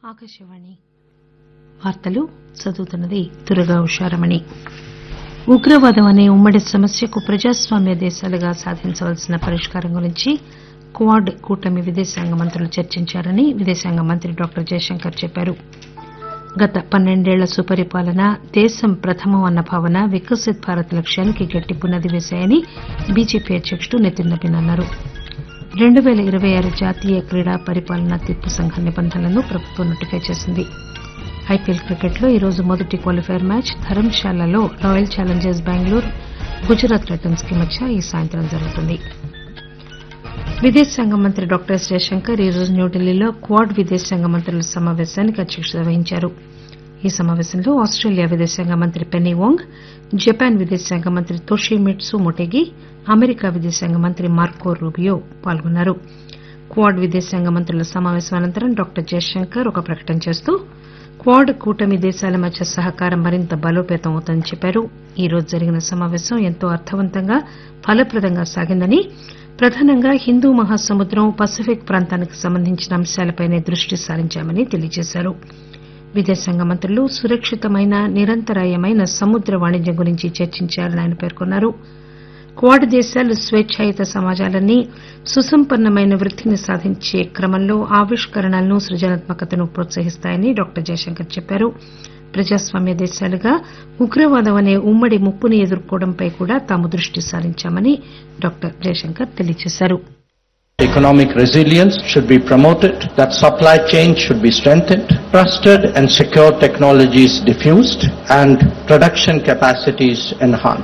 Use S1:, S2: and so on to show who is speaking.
S1: ఆకాశవాణి వార్తలు చదువుతున్నది దుర్గా ఉషారమణి ఉగ్రవాదం అనే ఉమ్మడి సమస్యకు ప్రజాస్వామ్య దేశాలుగా సాధించవలసిన పరిష్కారం గురించి క్వాడ్ కూటమి విదేశాంగ మంత్రులు చర్చించారని విదేశాంగ మంత్రి డాక్టర్ జయశంకర్ చెప్పారు గత పన్నెండేళ్ల సుపరిపాలన దేశం ప్రథమం అన్న భావన వికసిత్ భారత్ లక్ష్యానికి గట్టి పునాది వేశాయని బీజేపీ అధ్యకుడు నితిన్ నబీన్ అన్నారు రెండు పేల ఇరవై ఆరు జాతీయ క్రీడా పరిపాలనా తీర్పు సంఘం నిబంధనలను ప్రభుత్వం నోటిఫై చేసింది ఐపీఎల్ క్రికెట్లో ఈరోజు మొదటి క్వాలిఫైయర్ మ్యాచ్ ధరంశాలలో Royal Challengers Bengaluru Gujarat Titans కి మధ్య ఈ సాయంత్రం జరుగుతుంది విదేశాంగ మంత్రి డాక్టర్ ఎస్ జయశంకర్ ఈరోజు న్యూఢిల్లీలో క్వాడ్ విదేశాంగ మంత్రుల సమాపేశానికి అధ్యక్షత వహించారు ఈ సమాపేశంలో ఆస్టేలియా విదేశాంగ మంత్రి పెన్నీ వోంగ్ జపాన్ విదేశాంగ మంత్రి తోషిమిట్సు మొటెగి అమెరికా విదేశాంగ మంత్రి మార్కో రూబియో పాల్గొన్నారు క్వాడ్ విదేశాంగ మంత్రుల సమాపేశం అనంతరం డాక్టర్ జయశంకర్ ఒక ప్రకటన చేస్తూ క్వాడ్ కూటమి దేశాల మధ్య సహకారం మరింత బలోపేతం అవుతుందని చెప్పారు ఈ రోజు జరిగిన సమాపేశం ఎంతో అర్థవంతంగా ఫలప్రదంగా సాగిందని ప్రధానంగా హిందూ మహాసముద్రం పసిఫిక్ ప్రాంతానికి సంబంధించిన అంశాలపైనే దృష్టి సారించామని తెలియజేశారు విదేశాంగ మంత్రులు సురక్షితమైన నిరంతరాయమైన సముద్ర వాణిజ్యం గురించి చర్చించారని ఆయన పేర్కొన్నారు క్వాడ్ దేశాలు స్వేచ్ఛాయుత సమాజాలన్నీ సుసంపన్నమైన వృద్దిని సాధించే క్రమంలో ఆవిష్కరణలను సృజనాత్మకతను ప్రోత్సహిస్తాయని డాక్టర్ జయశంకర్ చెప్పారు ప్రజాస్వామ్య దేశాలుగా ఉగ్రవాదం అనే ఉమ్మడి ముప్పును ఎదుర్కోవడంపై కూడా తాము దృష్టి సారించామని డాక్టర్ జయశంకర్ తెలియజేశారు
S2: Economic resilience should be promoted, that supply chains should be strengthened, trusted and secure technologies diffused, and production capacities enhanced.